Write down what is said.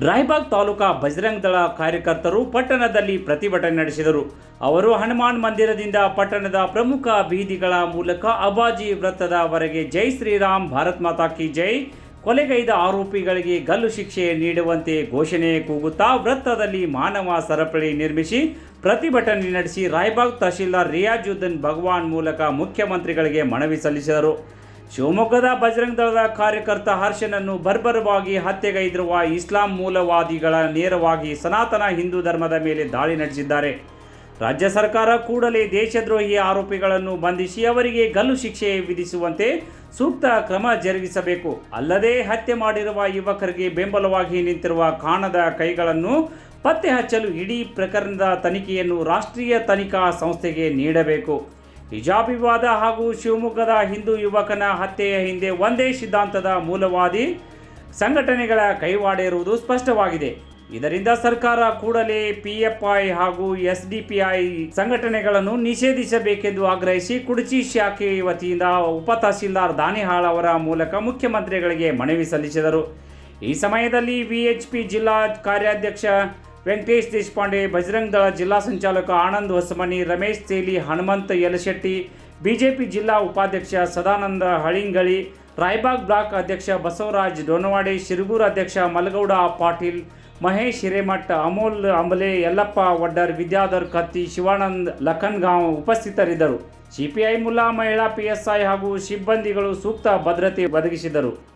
ರಾಯಬಾಗ್ ತಾಲೂಕಾ ಬಜರಂಗ್ ದಳ ಕಾರ್ಯಕರ್ತರು ಪಟ್ಟಣದಲ್ಲಿ ಪ್ರತಿಭಟನೆ ನಡೆಸಿದರು ಅವರು ಹನುಮಾನ್ ಮಂದಿರದಿಂದ ಪಟ್ಟಣದ ಪ್ರಮುಖ ಬೀದಿಗಳ ಮೂಲಕ ಅಬಾಜಿ ವೃತ್ತದವರೆಗೆ ಜೈ ಶ್ರೀರಾಮ್ ಭಾರತ್ ಮಾತಾ ಕಿ ಜೈ ಕೊಲೆಗೈದ ಆರೋಪಿಗಳಿಗೆ ಗಲ್ಲು ಶಿಕ್ಷೆ ನೀಡುವಂತೆ ಘೋಷಣೆ ಕೂಗುತ್ತಾ ವೃತ್ತದಲ್ಲಿ ಮಾನವ ಸರಪಳಿ ನಿರ್ಮಿಸಿ ಪ್ರತಿಭಟನೆ ನಡೆಸಿ ರಾಯಬಾಗ್ ತಹಶೀಲ್ದಾರ್ ರಿಯಾಜುದ್ದೀನ್ ಭಗವಾನ್ ಮೂಲಕ ಮುಖ್ಯಮಂತ್ರಿಗಳಿಗೆ ಮನವಿ ಸಲ್ಲಿಸಿದರು ಶಿವಮೊಗ್ಗದ ಬಜರಂಗ ದಳದ ಕಾರ್ಯಕರ್ತ ಹರ್ಷನನ್ನು ಬರ್ಬರವಾಗಿ ಹತ್ಯೆಗೈದಿರುವ ಇಸ್ಲಾಂ ಮೂಲವಾದಿಗಳ ನೇರವಾಗಿ ಸನಾತನ ಹಿಂದೂ ಧರ್ಮದ ಮೇಲೆ ದಾಳಿ ನಡೆಸಿದ್ದಾರೆ ರಾಜ್ಯ ಸರ್ಕಾರ ಕೂಡಲೇ ದೇಶದ್ರೋಹಿ ಆರೋಪಿಗಳನ್ನು ಬಂಧಿಸಿ ಅವರಿಗೆ ಗಲ್ಲು ಶಿಕ್ಷೆ ವಿಧಿಸುವಂತೆ ಸೂಕ್ತ ಕ್ರಮ ಜರುಗಿಸಬೇಕು ಅಲ್ಲದೆ ಹತ್ಯೆ ಮಾಡಿರುವ ಯುವಕರಿಗೆ ಬೆಂಬಲವಾಗಿ ನಿಂತಿರುವ ಕಾಣದ ಕೈಗಳನ್ನು ಪತ್ತೆ ಹಚ್ಚಲು ಇಡೀ ಪ್ರಕರಣದ ತನಿಖೆಯನ್ನು ರಾಷ್ಟ್ರೀಯ ತನಿಖಾ ಸಂಸ್ಥೆಗೆ ನೀಡಬೇಕು ಹಿಜಾಬ್ ವಿವಾದ ಹಾಗೂ ಶಿವಮೊಗ್ಗದ ಹಿಂದೂ ಯುವಕನ ಹತ್ಯೆಯ ಹಿಂದೆ ಒಂದೇ ಸಿದ್ಧಾಂತದ ಮೂಲವಾದಿ ಸಂಘಟನೆಗಳ ಕೈವಾಡ ಇರುವುದು ಸ್ಪಷ್ಟವಾಗಿದೆ ಇದರಿಂದ ಸರ್ಕಾರ ಕೂಡಲೇ ಪಿಎಫ್ಐ ಹಾಗೂ ಎಸ್ಡಿಪಿಐ ಸಂಘಟನೆಗಳನ್ನು ನಿಷೇಧಿಸಬೇಕೆಂದು ಆಗ್ರಹಿಸಿ ಕುಡಚಿ ಶಾಖೆ ವತಿಯಿಂದ ಉಪ ತಹಸೀಲ್ದಾರ್ ದಾನಿಹಾಳ್ ಅವರ ಮೂಲಕ ಮುಖ್ಯಮಂತ್ರಿಗಳಿಗೆ ಮನವಿ ಸಲ್ಲಿಸಿದರು ಈ ಸಮಯದಲ್ಲಿ ವಿಎಚ್ಪಿ ಜಿಲ್ಲಾ ಕಾರ್ಯಾಧ್ಯಕ್ಷ ವೆಂಕಟೇಶ್ ದೇಶಪಾಂಡೆ ಬಜರಂಗ್ ದಳ ಜಿಲ್ಲಾ ಸಂಚಾಲಕ ಆನಂದ್ ಹೊಸಮನಿ ರಮೇಶ್ ತೇಲಿ ಹನುಮಂತ ಯಲಶೆಟ್ಟಿ ಬಿಜೆಪಿ ಜಿಲ್ಲಾ ಉಪಾಧ್ಯಕ್ಷ ಸದಾನಂದ ಹಳಿಂಗಳಿ ರಾಯಬಾಗ್ ಬ್ಲಾಕ್ ಅಧ್ಯಕ್ಷ ಬಸವರಾಜ್ ಡೊನವಾಡೆ ಶಿರಗೂರು ಅಧ್ಯಕ್ಷ ಮಲಗೌಡ ಪಾಟೀಲ್ ಮಹೇಶ್ ಹಿರೇಮಠ ಅಮೋಲ್ ಅಂಬಲೆ ಯಲ್ಲಪ್ಪ ವಡ್ಡರ್ ವಿದ್ಯಾಧರ್ ಕತ್ತಿ ಶಿವಾನಂದ್ ಲಖನ್ಗಾಂವ್ ಉಪಸ್ಥಿತರಿದ್ದರು ಸಿಪಿಐ ಮುಲ್ಲಾ ಮಹಿಳಾ ಪಿಎಸ್ಐ ಹಾಗೂ ಸಿಬ್ಬಂದಿಗಳು ಸೂಕ್ತ ಭದ್ರತೆ ಒದಗಿಸಿದರು